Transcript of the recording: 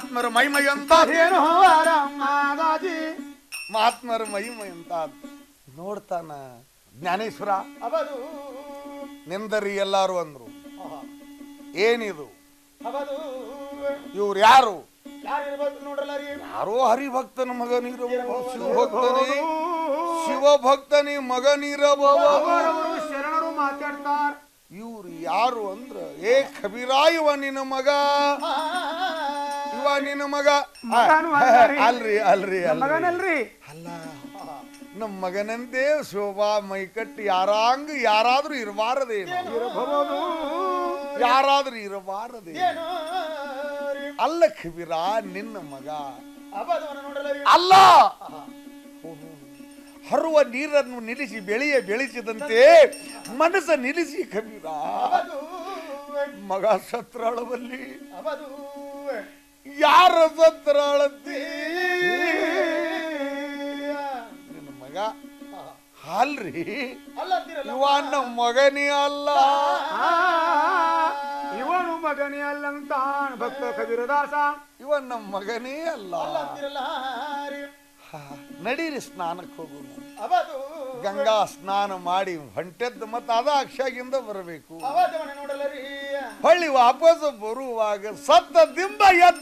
ಮಹಾತ್ಮರ ಮಹಿಮೆ ಅಂತ ಏನು ರಾಮಾದಾಜಿ ಮಹಾತ್ಮರ ಮಹಿಮೆ ಅಂತ ನೋಡ್ತಾನ ಜ್ಞಾನೇಶ್ವರ ಅವದು ನಿಂದರಿ ಎಲ್ಲಾರು ಅಂದ್ರು ಏನಿದು ಅವದು ಇವ್ರು ಯಾರು ಯಾರಿರ್ಬೇಕು ನೋಡ್ರಲ್ಲ ರೀ ಯಾರೋ ಹರಿಭಕ್ತನ ಮಗನಿರಬಹುದು ಶಿವಭಕ್ತನೇ ಶಿವಭಕ್ತನೇ ಮಗನಿರಬಹುದು ಅವರವರು ಶರಣರು ಮಾತಾಡ್ತಾರ ಇವ್ರು ಯಾರು ಅಂದ್ರ ಏ ಖಬೀರಾ ಇವ ನಿನ್ನ ಮಗ ಇವ ನಿನ್ನ ಮಗ ಮಗನು ಅಲ್ರಿ. ಅಲ್ರಿ ಅಲ್ರಿ ಅಲ್ರಿ ಮಗನಲ್ರಿ ಅಲ್ಲ ನಮ್ಮ ಮಗನಂತೆ ಶೋಭಾ ಮೈಕಟ್ಟಿ ಯಾರಾಂಗ ಯಾರಾದ್ರೂ ಇರಬಾರದೇನು ಇರಬಹುದು ಯಾರಾದ್ರೂ ಇರಬಾರದೇ ಏನು ರೀ ಅಲ್ಲ ಖಬೀರಾ ನಿನ್ನ ಮಗ ಅವದವನ ನೋಡ್ರಲ್ಲ ರೀ ಅಲ್ಲ ಹರುವ ನೀರನ್ನು ನಿಲ್ಲಿಸಿ ಬೆಳೆಯ ಬೆಳೆಸಿದಂತೆ ಮನಸ್ಸ ನಿಲ್ಲಿಸಿ ಕಬೀರ ಅವದು ಮಗ ಸತ್ರಾಳವಲ್ಲಿ ಅವದು ಯಾರ ಸತ್ರಾಳತ್ತಿ ನಿನ್ನ ಮಗ ಅಲ್ರಿ ಅಲ್ಲಂತೀರಲ್ಲ ಇವ ನಮ್ಮ ಮಗನೇ ಅಲ್ಲ ಆ, ಇವನು ಮಗನೇ ಅಲ್ಲಂತ ಭಕ್ತ ಕಬೀರದಾಸ ಇವ ನಮ್ಮ ಮಗನೇ ಅಲ್ಲ ಅಲ್ಲಂತೀರಲ್ಲ ರೀ ಹಾ, ನಡೀರಿ ಸ್ನಾನಕ್ಕೆ ಹೋಗೋಣ ಅವದು ಗಂಗಾ ಸ್ನಾನ ಮಾಡಿ ಹೊಂಟೆದ್ದು ಮತ್ತೆ ಅದ ಅಕ್ಷಾಗಿಂದ ಬರಬೇಕು ಅವದವನ ನೋಡಲ್ಲ ರೀ ಹೊಳ್ಳಿ ವಾಪಸ್ ಬರುವಾಗ ಸತ್ತ ದಿಂಬ ಎದ್ದ